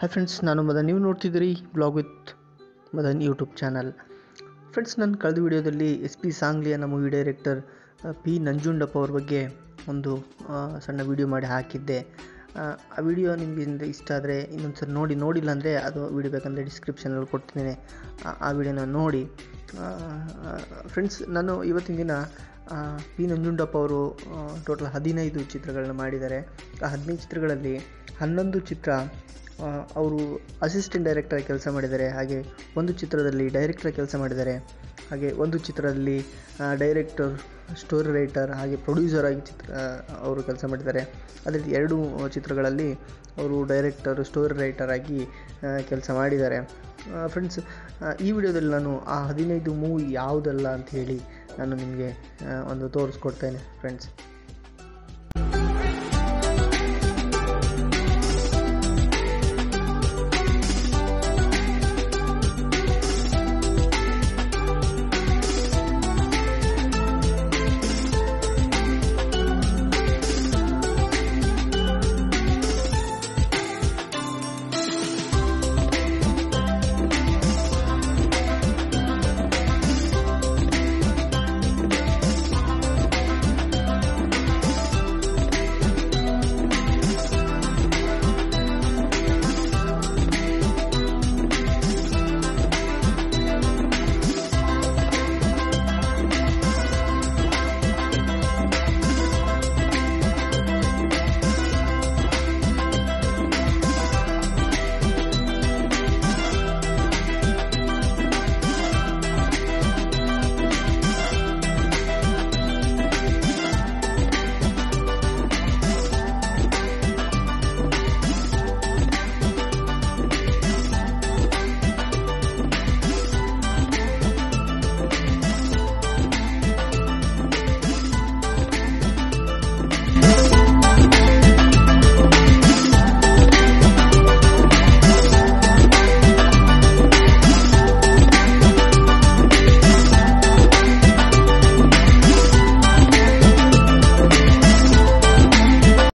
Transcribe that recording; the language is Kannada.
ಹಾಯ್ ಫ್ರೆಂಡ್ಸ್ ನಾನು ಮದನ್ ನೀವು ನೋಡ್ತಿದ್ದೀರಿ blog with Madan YouTube channel friends ನಾನು ಕಳೆದ ವಿಡಿಯೋದಲ್ಲಿ ಎಸ್ ಪಿ ಸಾಂಗ್ಲಿ ಅನ್ನೋ ಮೂವಿ ಡೈರೆಕ್ಟರ್ ಪಿ ನಂಜುಂಡಪ್ಪ ಅವ್ರ ಬಗ್ಗೆ ಒಂದು ಆ, ಸಣ್ಣ ವಿಡಿಯೋ ಮಾಡಿ ಹಾಕಿದ್ದೆ ಆ, ಆ ವಿಡಿಯೋ ನಿಮಗೆ ಇಷ್ಟ ಆದರೆ ಇನ್ನೊಂದು ಸರಿ ನೋಡಿ ನೋಡಿಲ್ಲ ಅಂದರೆ ಅದು ವಿಡಿಯೋ ಬೇಕಂದರೆ ಡಿಸ್ಕ್ರಿಪ್ಷನಲ್ಲಿ ಕೊಡ್ತಿದ್ದೇನೆ ಆ- ಆ ವಿಡಿಯೋನ ನೋಡಿ ಫ್ರೆಂಡ್ಸ್ ನಾನು ಇವತ್ತಿನ ದಿನ ಆ, ಪಿ ನಂಜುಂಡಪ್ಪ ಅವರು ಟೋಟಲ್ ಹದಿನೈದು ಚಿತ್ರಗಳನ್ನ ಮಾಡಿದ್ದಾರೆ ಆ ಹದಿನೈದು ಚಿತ್ರಗಳಲ್ಲಿ ಹನ್ನೊಂದು ಚಿತ್ರ ಆ, ಅವರು ಅಸಿಸ್ಟೆಂಟ್ ಡೈರೆಕ್ಟರ್ ಕೆಲಸ ಮಾಡಿದ್ದಾರೆ ಹಾಗೆ ಒಂದು ಚಿತ್ರದಲ್ಲಿ ಡೈರೆಕ್ಟರ್ ಕೆಲಸ ಮಾಡಿದ್ದಾರೆ ಹಾಗೆ ಒಂದು ಚಿತ್ರದಲ್ಲಿ ಡೈರೆಕ್ಟರ್ ಸ್ಟೋರಿ ರೈಟರ್ ಹಾಗೆ ಪ್ರೊಡ್ಯೂಸರ್ ಆಗಿ ಚಿತ್ರ ಆ, ಅವರು ಕೆಲಸ ಮಾಡಿದ್ದಾರೆ ಅದೇ ರೀತಿ ಎರಡು ಚಿತ್ರಗಳಲ್ಲಿ ಅವರು ಡೈರೆಕ್ಟರ್ ಸ್ಟೋರಿ ರೈಟರ್ ಆಗಿ ಕೆಲಸ ಮಾಡಿದ್ದಾರೆ ಫ್ರೆಂಡ್ಸ್ ಈ ವಿಡಿಯೋದಲ್ಲಿ ನಾನು ಆ ಹದಿನೈದು ಮೂವಿ ಯಾವುದಲ್ಲ ಅಂತ ಹೇಳಿ ನಾನು ನಿಮಗೆ ಒಂದು ತೋರಿಸ್ಕೊಡ್ತೇನೆ ಫ್ರೆಂಡ್ಸ್